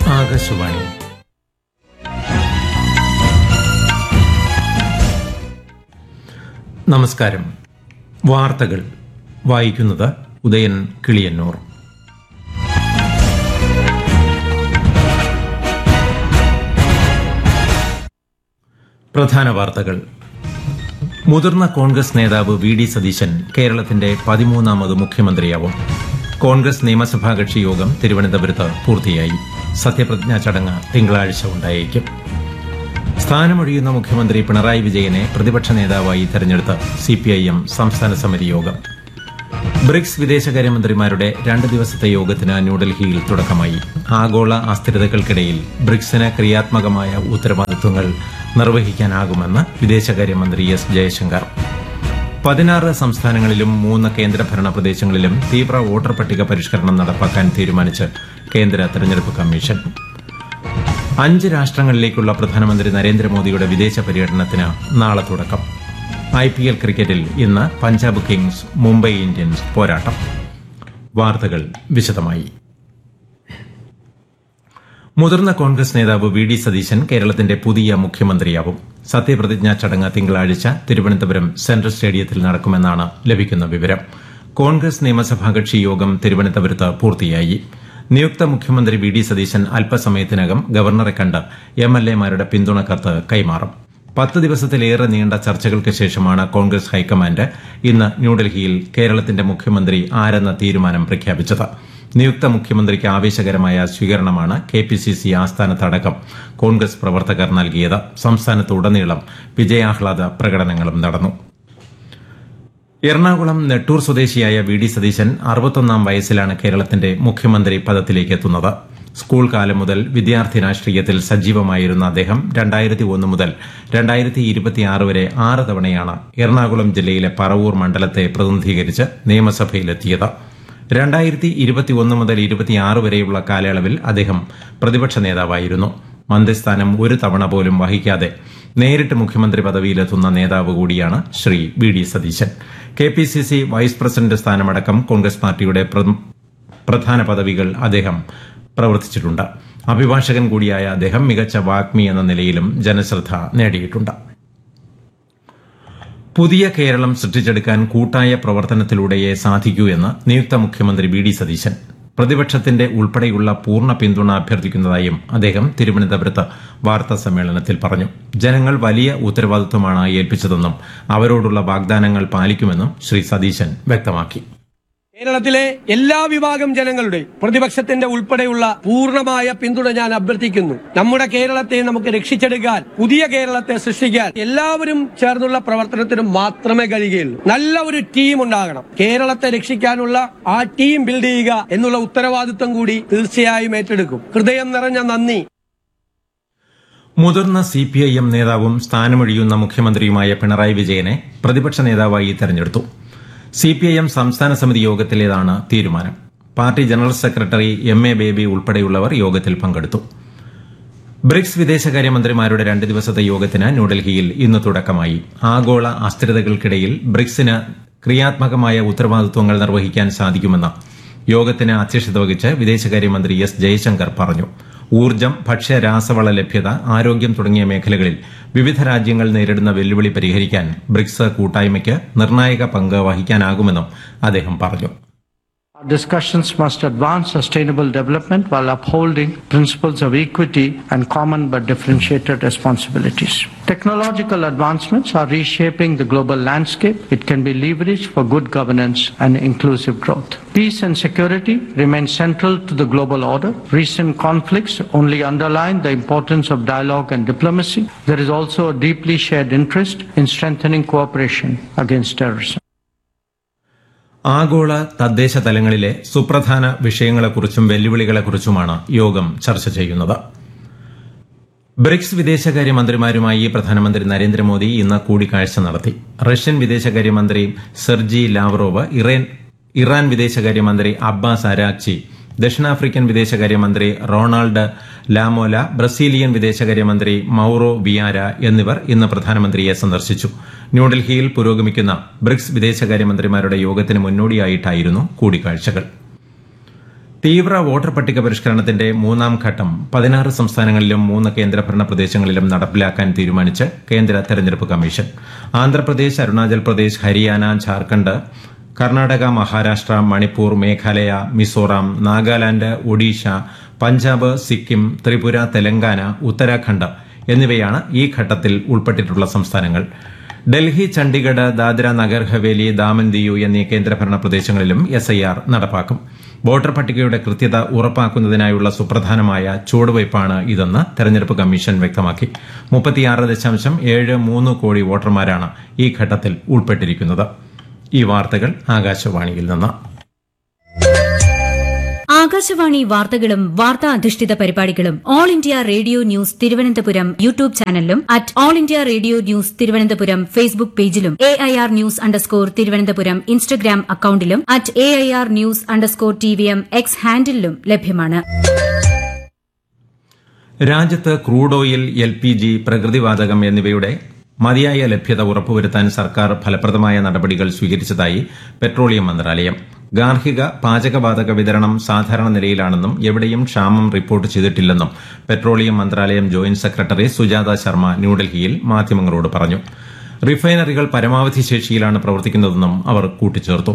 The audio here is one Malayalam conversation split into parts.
ആകാശവാണി നമസ്കാരം വാർത്തകൾ വായിക്കുന്നത് ഉദയൻ കിളിയന്നൂർ പ്രധാന വാർത്തകൾ മുതിർന്ന കോൺഗ്രസ് നേതാവ് വി ഡി സതീശൻ കേരളത്തിന്റെ പതിമൂന്നാമത് മുഖ്യമന്ത്രിയാവും കോൺഗ്രസ് നിയമസഭാ കക്ഷി യോഗം തിരുവനന്തപുരത്ത് പൂർത്തിയായി സത്യപ്രതിജ്ഞാ ചടങ്ങ് തിങ്കളാഴ്ച ഉണ്ടായേക്കും സ്ഥാനമൊഴിയുന്ന മുഖ്യമന്ത്രി പിണറായി വിജയനെ പ്രതിപക്ഷ നേതാവായി തെരഞ്ഞെടുത്ത് സിപിഐഎം സംസ്ഥാന സമിതി യോഗം ബ്രിക്സ് വിദേശകാര്യമന്ത്രിമാരുടെ രണ്ട് ദിവസത്തെ യോഗത്തിന് ന്യൂഡൽഹിയിൽ തുടക്കമായി ആഗോള അസ്ഥിരതകൾക്കിടയിൽ ബ്രിക്സിന് ക്രിയാത്മകമായ ഉത്തരവാദിത്വങ്ങൾ നിർവഹിക്കാനാകുമെന്ന് വിദേശകാര്യമന്ത്രി എസ് ജയശങ്കർ പതിനാറ് സംസ്ഥാനങ്ങളിലും മൂന്ന് കേന്ദ്രഭരണ പ്രദേശങ്ങളിലും തീവ്ര വോട്ടർ പട്ടിക പരിഷ്കരണം നടപ്പാക്കാൻ തീരുമാനിച്ച് കേന്ദ്ര തെരഞ്ഞെടുപ്പ് കമ്മീഷൻ അഞ്ച് രാഷ്ട്രങ്ങളിലേക്കുള്ള പ്രധാനമന്ത്രി നരേന്ദ്രമോദിയുടെ വിദേശ പര്യടനത്തിന് നാളെ തുടക്കം ഐ പി എൽ ക്രിക്കറ്റിൽ ഇന്ന് പഞ്ചാബ് കിങ്സ് മുംബൈ ഇന്ത്യൻസ് പോരാട്ടം വാർത്തകൾ വിശദമായി മുതിർന്ന കോൺഗ്രസ് നേതാവ് വി ഡി സതീശൻ കേരളത്തിന്റെ പുതിയ മുഖ്യമന്ത്രിയാവും സത്യപ്രതിജ്ഞാ ചടങ്ങ് തിങ്കളാഴ്ച തിരുവനന്തപുരം സെൻട്രൽ സ്റ്റേഡിയത്തിൽ നടക്കുമെന്നാണ് ലഭിക്കുന്ന വിവരം കോൺഗ്രസ് നിയമസഭാ കക്ഷി യോഗം തിരുവനന്തപുരത്ത് പൂർത്തിയായി നിയുക്ത മുഖ്യമന്ത്രി വി ഡി സതീശൻ അല്പസമയത്തിനകം ഗവർണറെ കണ്ട് എം എൽ എമാരുടെ പിന്തുണ കത്ത് കൈമാറും പത്ത് ദിവസത്തിലേറെ നീണ്ട ചർച്ചകൾക്ക് ശേഷമാണ് കോൺഗ്രസ് ഹൈക്കമാൻഡ് ഇന്ന് ന്യൂഡൽഹിയിൽ കേരളത്തിന്റെ മുഖ്യമന്ത്രി ആരെന്ന തീരുമാനം പ്രഖ്യാപിച്ചത് നിയുക്ത മുഖ്യമന്ത്രിക്ക് ആവേശകരമായ സ്വീകരണമാണ് കെ പി സി സി ആസ്ഥാനത്തടക്കം കോൺഗ്രസ് പ്രവർത്തകർ നൽകിയത് സംസ്ഥാനത്തുടനീളം വിജയാഹ്ലാദ പ്രകടനങ്ങളും നടന്നു എറണാകുളം നെട്ടൂർ സ്വദേശിയായ വി ഡി സതീശൻ അറുപത്തൊന്നാം വയസ്സിലാണ് കേരളത്തിന്റെ മുഖ്യമന്ത്രി പദത്തിലേക്ക് എത്തുന്നത് സ്കൂൾ കാലം മുതൽ വിദ്യാർത്ഥി രാഷ്ട്രീയത്തിൽ സജീവമായിരുന്ന അദ്ദേഹം രണ്ടായിരത്തി ഒന്ന് മുതൽ രണ്ടായിരത്തി ഇരുപത്തിയാറ് വരെ ആറ് തവണയാണ് എറണാകുളം ജില്ലയിലെ പറവൂർ മണ്ഡലത്തെ പ്രതിനിധീകരിച്ച് നിയമസഭയിലെത്തിയത് രണ്ടായിരത്തി ഇരുപത്തിയൊന്ന് മുതൽ ഇരുപത്തിയാറ് വരെയുള്ള കാലയളവിൽ അദ്ദേഹം പ്രതിപക്ഷ നേതാവായിരുന്നു മന്ത്രിസ്ഥാനം ഒരു തവണ പോലും വഹിക്കാതെ നേരിട്ട് മുഖ്യമന്ത്രി പദവിയിലെത്തുന്ന നേതാവ് കൂടിയാണ് Shri V D Satheesan K P C C vice president സ്ഥാനമടക്കം കോൺഗ്രസ് പാർട്ടിയുടെ പ്ര- പ്രധാന പദവികൾ അദ്ദേഹം പ്രവർത്തിച്ചിട്ടുണ്ട് അഭിഭാഷകൻ കൂടിയായ അദ്ദേഹം മികച്ച വാഗ്മി എന്ന നിലയിലും ജനശ്രദ്ധ നേടിയിട്ടുണ്ട് പുതിയ കേരളം സൃഷ്ടിച്ചെടുക്കാൻ കൂട്ടായ പ്രവർത്തനത്തിലൂടെയേ സാധിക്കൂ എന്ന് നിയുക്ത മുഖ്യമന്ത്രി വി ഡി സതീശൻ പ്രതിപക്ഷത്തിന്റെ ഉൾപ്പെടെയുള്ള പൂർണ്ണ പിന്തുണ അഭ്യർത്ഥിക്കുന്നതായും അദ്ദേഹം തിരുവനന്തപുരത്ത് വാർത്താ സമ്മേളനത്തിൽ പറഞ്ഞു ജനങ്ങൾ വലിയ ഉത്തരവാദിത്വമാണ് ഏൽപ്പിച്ചതെന്നും അവരോടുള്ള വാഗ്ദാനങ്ങൾ പാലിക്കുമെന്നും ശ്രീ സതീശൻ വ്യക്തമാക്കി കേരളത്തിലെ എല്ലാ വിഭാഗം ജനങ്ങളുടെ പ്രതിപക്ഷത്തിന്റെ ഉൾപ്പെടെയുള്ള പൂർണ്ണമായ പിന്തുണ ഞാൻ അഭ്യർത്ഥിക്കുന്നു നമ്മുടെ കേരളത്തെ നമുക്ക് രക്ഷിച്ചെടുക്കാൻ പുതിയ കേരളത്തെ സൃഷ്ടിക്കാൻ എല്ലാവരും ചേർന്നുള്ള പ്രവർത്തനത്തിന് മാത്രമേ കഴിയുകയുള്ളൂ നല്ല ഒരു ടീം ഉണ്ടാകണം കേരളത്തെ രക്ഷിക്കാനുള്ള ആ ടീം ബിൽഡ് ചെയ്യുക എന്നുള്ള ഉത്തരവാദിത്വം കൂടി തീർച്ചയായും ഏറ്റെടുക്കും ഹൃദയം നിറഞ്ഞ നന്ദി മുതിർന്ന സി പി ഐ എം നേതാവും സ്ഥാനമൊഴിയുന്ന മുഖ്യമന്ത്രിയുമായ പിണറായി വിജയനെ പ്രതിപക്ഷ നേതാവായി തെരഞ്ഞെടുത്തു സി പി ഐ എം സംസ്ഥാന സമിതി യോഗത്തിലേതാണ് തീരുമാനം party general secretary M A Baby ഉൾപ്പെടെയുള്ളവർ യോഗത്തിൽ പങ്കെടുത്തു ബ്രിക്സ് വിദേശകാര്യമന്ത്രിമാരുടെ രണ്ട് ദിവസത്തെ യോഗത്തിന് ന്യൂഡൽഹിയിൽ ഇന്ന് തുടക്കമായി ആഗോള അസ്ഥിരതകൾക്കിടയിൽ ബ്രിക്സിന് ക്രിയാത്മകമായ ഉത്തരവാദിത്വങ്ങൾ നിർവഹിക്കാൻ സാധിക്കുമെന്ന് യോഗത്തിന് അധ്യക്ഷത വഹിച്ച് വിദേശകാര്യമന്ത്രി എസ് ജയശങ്കർ പറഞ്ഞു ഊർജ്ജം ഭക്ഷ്യ രാസവള ലഭ്യത ആരോഗ്യം തുടങ്ങിയ മേഖലകളിൽ വിവിധ രാജ്യങ്ങൾ നേരിടുന്ന വെല്ലുവിളി പരിഹരിക്കാൻ ബ്രിക്സ് കൂട്ടായ്മയ്ക്ക് നിർണായക പങ്ക് വഹിക്കാനാകുമെന്നും അദ്ദേഹം പറഞ്ഞു Our discussions must advance sustainable development while upholding principles of equity and common but differentiated responsibilities. Technological advancements are reshaping the global landscape. It can be leveraged for good governance and inclusive growth. Peace and security remain central to the global order. Recent conflicts only underline the importance of dialogue and diplomacy. There is also a deeply shared interest in strengthening cooperation against terrorism. ആഗോള തദ്ദേശ തലങ്ങളിലെ സുപ്രധാന വിഷയങ്ങളെക്കുറിച്ചും വെല്ലുവിളികളെക്കുറിച്ചുമാണ് യോഗം ചർച്ച ചെയ്യുന്നത് ബ്രിക്സ് വിദേശകാര്യമന്ത്രിമാരുമായി പ്രധാനമന്ത്രി നരേന്ദ്രമോദി ഇന്ന് കൂടിക്കാഴ്ച നടത്തി റഷ്യൻ വിദേശകാര്യമന്ത്രി സെർജി ലാവ്റോവ് ഇറാൻ ഇറാൻ വിദേശകാര്യമന്ത്രി അബ്ബാസ് അരാക്ചി ദക്ഷിണാഫ്രിക്കൻ വിദേശകാര്യമന്ത്രി റൊണാൾഡ് ലാമോല ബ്രസീലിയൻ വിദേശകാര്യമന്ത്രി മൌറോ വിയാര എന്നിവർ ഇന്ന് പ്രധാനമന്ത്രിയെ സന്ദർശിച്ചു ന്യൂഡൽഹിയിൽ പുരോഗമിക്കുന്ന ബ്രിക്സ് വിദേശകാര്യമന്ത്രിമാരുടെ യോഗത്തിന് മുന്നോടിയായിട്ടായിരുന്നു കൂടിക്കാഴ്ചകൾ തീവ്ര വോട്ടർ പട്ടിക പരിഷ്കരണത്തിന്റെ മൂന്നാം ഘട്ടം പതിനാറ് സംസ്ഥാനങ്ങളിലും മൂന്ന് കേന്ദ്രഭരണ പ്രദേശങ്ങളിലും നടപ്പിലാക്കാൻ തീരുമാനിച്ച് കേന്ദ്ര തെരഞ്ഞെടുപ്പ് കമ്മീഷൻ ആന്ധ്രാപ്രദേശ് അരുണാചൽ പ്രദേശ് ഹരിയാന ഝാർഖണ്ഡ് കർണാടക മഹാരാഷ്ട്ര മണിപ്പൂർ മേഘാലയ മിസോറാം നാഗാലാന്റ് ഒഡീഷ പഞ്ചാബ് സിക്കിം ത്രിപുര തെലങ്കാന ഉത്തരാഖണ്ഡ് എന്നിവയാണ് ഈ ഘട്ടത്തിൽ ഉൾപ്പെട്ടിട്ടുള്ള സംസ്ഥാനങ്ങൾ ഡൽഹി ചണ്ഡിഗഡ് ദാദ്ര നഗർ ഹവേലി ദാമൻ ദിയു എന്നീ കേന്ദ്രഭരണ പ്രദേശങ്ങളിലും എസ്ഐആർ നടപ്പാക്കും വോട്ടർ പട്ടികയുടെ കൃത്യത ഉറപ്പാക്കുന്നതിനായുള്ള സുപ്രധാനമായ ചുവടുവയ്പ്പാണ് ഇതെന്ന് തെരഞ്ഞെടുപ്പ് കമ്മീഷൻ വ്യക്തമാക്കി മുപ്പത്തിയാറ് ദശാംശം ഏഴ് മൂന്ന് കോടി വോട്ടർമാരാണ് ഈ ഘട്ടത്തിൽ ഉൾപ്പെട്ടിരിക്കുന്നത് ഈ വാർത്തകൾ ആകാശവാണിയിൽ നിന്ന് ആകാശവാണി വാർത്തകളും വാർത്താ അധിഷ്ഠിത പരിപാടികളും all India radio news Thiruvananthapuram YouTube ചാനലിലും at all India radio news Thiruvananthapuram Facebook പേജിലും A I R news underscore Thiruvananthapuram Instagram അക്കൌണ്ടിലും at A I R news underscore T V M X ഹാൻഡിലും ലഭ്യമാണ് രാജ്യത്ത് crude oil L P G പ്രകൃതിവാതകം എന്നിവയുടെ മതിയായ ലഭ്യത ഉറപ്പുവരുത്താൻ സർക്കാർ ഫലപ്രദമായ നടപടികൾ സ്വീകരിച്ചതായി പെട്രോളിയം മന്ത്രാലയം ഗാർഹിക പാചകവാതക വിതരണം സാധാരണ നിലയിലാണെന്നും എവിടെയും ക്ഷാമം റിപ്പോർട്ട് ചെയ്തിട്ടില്ലെന്നും പെട്രോളിയം മന്ത്രാലയം ജോയിന്റ് സെക്രട്ടറി സുജാത ശർമ്മ ന്യൂഡൽഹിയിൽ മാധ്യമങ്ങളോട് പറഞ്ഞു റിഫൈനറികൾ പരമാവധി ശേഷിയിലാണ് പ്രവർത്തിക്കുന്നതെന്നും അവർ കൂട്ടിച്ചേർത്തു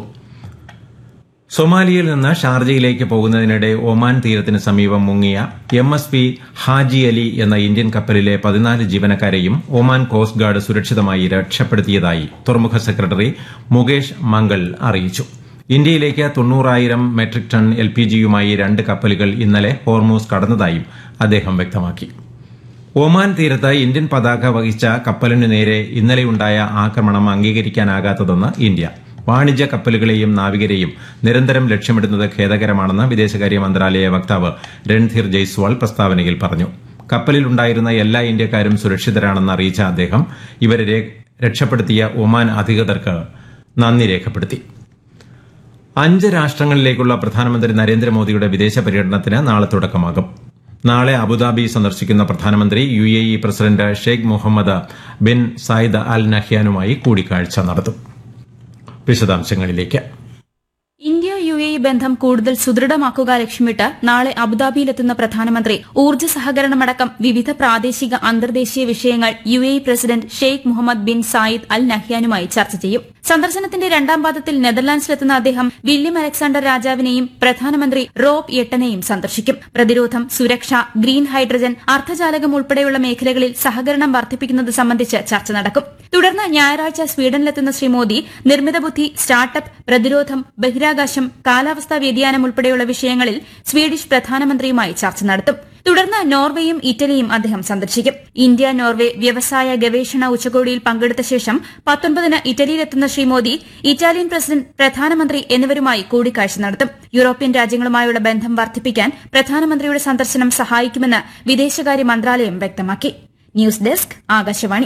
സൊമാലിയയിൽ നിന്ന് ഷാർജയിലേക്ക് പോകുന്നതിനിടെ ഒമാൻ തീരത്തിന് സമീപം മുങ്ങിയ M S P Haji Ali എന്ന ഇന്ത്യൻ കപ്പലിലെ പതിനാല് ജീവനക്കാരെയും ഒമാൻ കോസ്റ്റ് ഗാർഡ് സുരക്ഷിതമായി രക്ഷപ്പെടുത്തിയതായി തുറമുഖ സെക്രട്ടറി മുകേഷ് മംഗൾ അറിയിച്ചു ഇന്ത്യയിലേക്ക് തൊണ്ണൂറായിരം മെട്രിക് ടൺ എൽ പി ജിയുമായി രണ്ട് കപ്പലുകൾ ഇന്നലെ ഹോർമൂസ് കടന്നതായും അദ്ദേഹം വ്യക്തമാക്കി ഒമാൻ തീരത്ത് ഇന്ത്യൻ പതാക വഹിച്ച കപ്പലിനു നേരെ ഇന്നലെയുണ്ടായ ആക്രമണം അംഗീകരിക്കാനാകാത്തതെന്ന് ഇന്ത്യ വാണിജ്യ കപ്പലുകളെയും നാവികരെയും നിരന്തരം ലക്ഷ്യമിടുന്നത് ഖേദകരമാണെന്ന് വിദേശകാര്യ മന്ത്രാലയ വക്താവ് രൺധീർ ജയ്സ്വാൾ പ്രസ്താവനയിൽ പറഞ്ഞു കപ്പലിലുണ്ടായിരുന്ന എല്ലാ ഇന്ത്യക്കാരും സുരക്ഷിതരാണെന്ന് അറിയിച്ച അദ്ദേഹം ഇവരെ രേ- രക്ഷപ്പെടുത്തിയ ഒമാൻ അധികൃതർക്ക് നന്ദി രേഖപ്പെടുത്തി അഞ്ച് രാഷ്ട്രങ്ങളിലേക്കുള്ള പ്രധാനമന്ത്രി നരേന്ദ്രമോദിയുടെ വിദേശ പര്യടനത്തിന് നാളെ തുടക്കമാകും നാളെ അബുദാബി സന്ദർശിക്കുന്ന പ്രധാനമന്ത്രി U A E president Sheikh Mohamed bin Zayed Al നഹ്യാനുമായി കൂടിക്കാഴ്ച നടത്തും വിശദാംശങ്ങളിലേക്ക് ഇന്ത്യ യു എ ഇ ബന്ധം കൂടുതൽ സുദൃഢമാക്കുക ലക്ഷ്യമിട്ട് നാളെ അബുദാബിയിലെത്തുന്ന പ്രധാനമന്ത്രി ഊർജ്ജ സഹകരണമടക്കം വിവിധ പ്രാദേശിക അന്തർദേശീയ വിഷയങ്ങൾ U A E president Sheikh Mohamed bin Zayed Al നഹ്യാനുമായി ചർച്ച ചെയ്യും സന്ദർശനത്തിന്റെ രണ്ടാം പാദത്തിൽ നെതർലാൻഡ്സിലെത്തുന്ന അദ്ദേഹം വില്യം അലക്സാണ്ടർ രാജാവിനെയും പ്രധാനമന്ത്രി റോബ് എട്ടനെയും സന്ദർശിക്കും പ്രതിരോധം സുരക്ഷ ഗ്രീൻ ഹൈഡ്രജൻ അർദ്ധചാലകം ഉൾപ്പെടെയുള്ള മേഖലകളിൽ സഹകരണം വർദ്ധിപ്പിക്കുന്നത് സംബന്ധിച്ച് ചർച്ച നടക്കും തുടർന്ന് ഞായറാഴ്ച സ്വീഡനിലെത്തുന്ന ശ്രീ മോദി നിർമ്മിത ബുദ്ധി സ്റ്റാർട്ടപ്പ് പ്രതിരോധം ബഹിരാകാശം കാലാവസ്ഥാ വ്യതിയാനം ഉൾപ്പെടെയുള്ള വിഷയങ്ങളിൽ സ്വീഡിഷ് പ്രധാനമന്ത്രിയുമായി ചർച്ച നടത്തും തുടർന്ന് നോർവേയും ഇറ്റലിയും അദ്ദേഹം സന്ദർശിക്കും ഇന്ത്യ നോർവെ വ്യവസായ ഗവേഷണ ഉച്ചകോടിയിൽ പങ്കെടുത്ത ശേഷം പത്തൊൻപതിന് ഇറ്റലിയിലെത്തുന്ന ശ്രീ മോദി ഇറ്റാലിയൻ പ്രസിഡന്റ് പ്രധാനമന്ത്രി എന്നിവരുമായി കൂടിക്കാഴ്ച നടത്തും യൂറോപ്യൻ രാജ്യങ്ങളുമായുള്ള ബന്ധം വർദ്ധിപ്പിക്കാൻ പ്രധാനമന്ത്രിയുടെ സന്ദർശനം സഹായിക്കുമെന്ന് വിദേശകാര്യ മന്ത്രാലയം വ്യക്തമാക്കി news desk Akashvani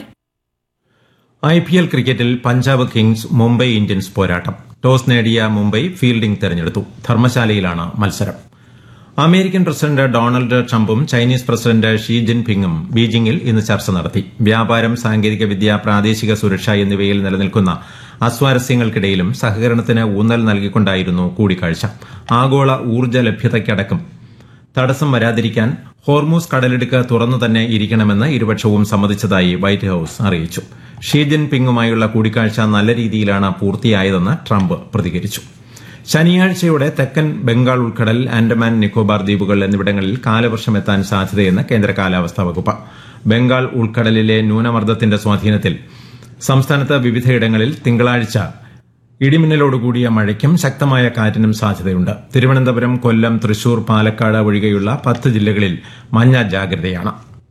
I P L ക്രിക്കറ്റിൽ പഞ്ചാബ് കിങ്സ് മുംബൈ ഇന്ത്യൻസ് പോരാട്ടം ടോസ് നേടിയ മുംബൈ ഫീൽഡിംഗ് തെരഞ്ഞെടുത്തു ധർമ്മശാലയിലാണ് മത്സരം അമേരിക്കൻ പ്രസിഡന്റ് ഡൊണാൾഡ് ട്രംപും ചൈനീസ് പ്രസിഡന്റ് ഷീ ജിൻപിങ്ങും ബീജിംഗിൽ ഇന്ന് ചർച്ച നടത്തി വ്യാപാരം സാങ്കേതികവിദ്യ പ്രാദേശിക സുരക്ഷ എന്നിവയിൽ നിലനിൽക്കുന്ന അസ്വാരസ്യങ്ങൾക്കിടയിലും സഹകരണത്തിന് ഊന്നൽ നൽകിക്കൊണ്ടായിരുന്നു കൂടിക്കാഴ്ച ആഗോള ഊർജ്ജ ലഭ്യതയ്ക്കടക്കം തടസ്സം വരാതിരിക്കാൻ ഹോർമൂസ് കടലിടുക്ക് തുറന്നു തന്നെ ഇരിക്കണമെന്ന് ഇരുപക്ഷവും സമ്മതിച്ചതായി വൈറ്റ് ഹൌസ് അറിയിച്ചു ഷീ ജിൻപിങ്ങുമായുള്ള കൂടിക്കാഴ്ച നല്ല രീതിയിലാണ് പൂർത്തിയായതെന്ന് ട്രംപ് പ്രതികരിച്ചു ശനിയാഴ്ചയോടെ തെക്കൻ ബംഗാൾ ഉൾക്കടൽ ആൻഡമാൻ നിക്കോബാർ ദ്വീപുകൾ എന്നിവിടങ്ങളിൽ കാലവർഷം എത്താൻ സാധ്യതയെന്ന് കേന്ദ്ര കാലാവസ്ഥാ വകുപ്പ് ബംഗാൾ ഉൾക്കടലിലെ ന്യൂനമർദ്ദത്തിന്റെ സ്വാധീനത്തിൽ സംസ്ഥാനത്ത് വിവിധയിടങ്ങളിൽ തിങ്കളാഴ്ച ഇടിമിന്നലോടുകൂടിയ മഴയ്ക്കും ശക്തമായ കാറ്റിനും സാധ്യതയുണ്ട് തിരുവനന്തപുരം കൊല്ലം തൃശൂർ പാലക്കാട് ഒഴികെയുള്ള പത്ത് ജില്ലകളിൽ മഞ്ഞ ജാഗ്രതയാണ്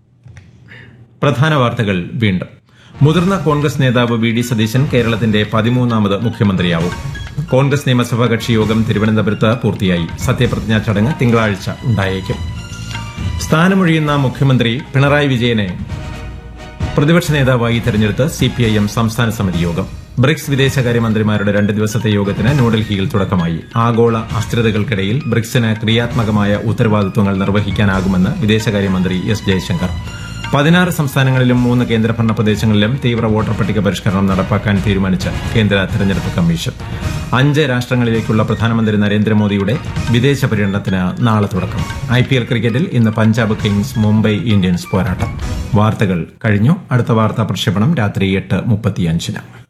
പ്രധാന വാർത്തകൾ വീണ്ടും മുതിർന്ന കോൺഗ്രസ് നേതാവ് വി ഡി സതീശൻ കേരളത്തിന്റെ പതിമൂന്നാമത് മുഖ്യമന്ത്രിയാവും കോൺഗ്രസ് നിയമസഭാ കക്ഷി യോഗം തിരുവനന്തപുരത്ത് പൂർത്തിയായി സത്യപ്രതിജ്ഞാ ചടങ്ങ് തിങ്കളാഴ്ച ഉണ്ടായേക്കും സ്ഥാനമൊഴിയുന്ന മുഖ്യമന്ത്രി പിണറായി വിജയനെ പ്രതിപക്ഷ നേതാവായി തെരഞ്ഞെടുത്ത് സിപിഐഎം സംസ്ഥാന സമിതി യോഗം ബ്രിക്സ് വിദേശകാര്യമന്ത്രിമാരുടെ രണ്ട് ദിവസത്തെ യോഗത്തിന് ന്യൂഡൽഹിയിൽ തുടക്കമായി ആഗോള അസ്ഥിരതകൾക്കിടയിൽ ബ്രിക്സിന് ക്രിയാത്മകമായ ഉത്തരവാദിത്വങ്ങൾ നിർവഹിക്കാനാകുമെന്ന് വിദേശകാര്യമന്ത്രി എസ് ജയശങ്കർ പതിനാറ് സംസ്ഥാനങ്ങളിലും മൂന്ന് കേന്ദ്രഭരണ പ്രദേശങ്ങളിലും തീവ്ര വോട്ടർ പട്ടിക പരിഷ്കരണം നടപ്പാക്കാൻ തീരുമാനിച്ച കേന്ദ്ര തെരഞ്ഞെടുപ്പ് കമ്മീഷൻ അഞ്ച് രാഷ്ട്രങ്ങളിലേക്കുള്ള പ്രധാനമന്ത്രി നരേന്ദ്രമോദിയുടെ വിദേശ പര്യടനത്തിന് നാളെ തുടക്കം ഐ പി എൽ ക്രിക്കറ്റിൽ ഇന്ന് പഞ്ചാബ് കിങ്സ് മുംബൈ ഇന്ത്യൻസ് പോരാട്ടം വാർത്തകൾ കഴിഞ്ഞു അടുത്ത വാർത്താ പ്രക്ഷേപണം രാത്രി എട്ട് മുപ്പത്തിയഞ്ചിന്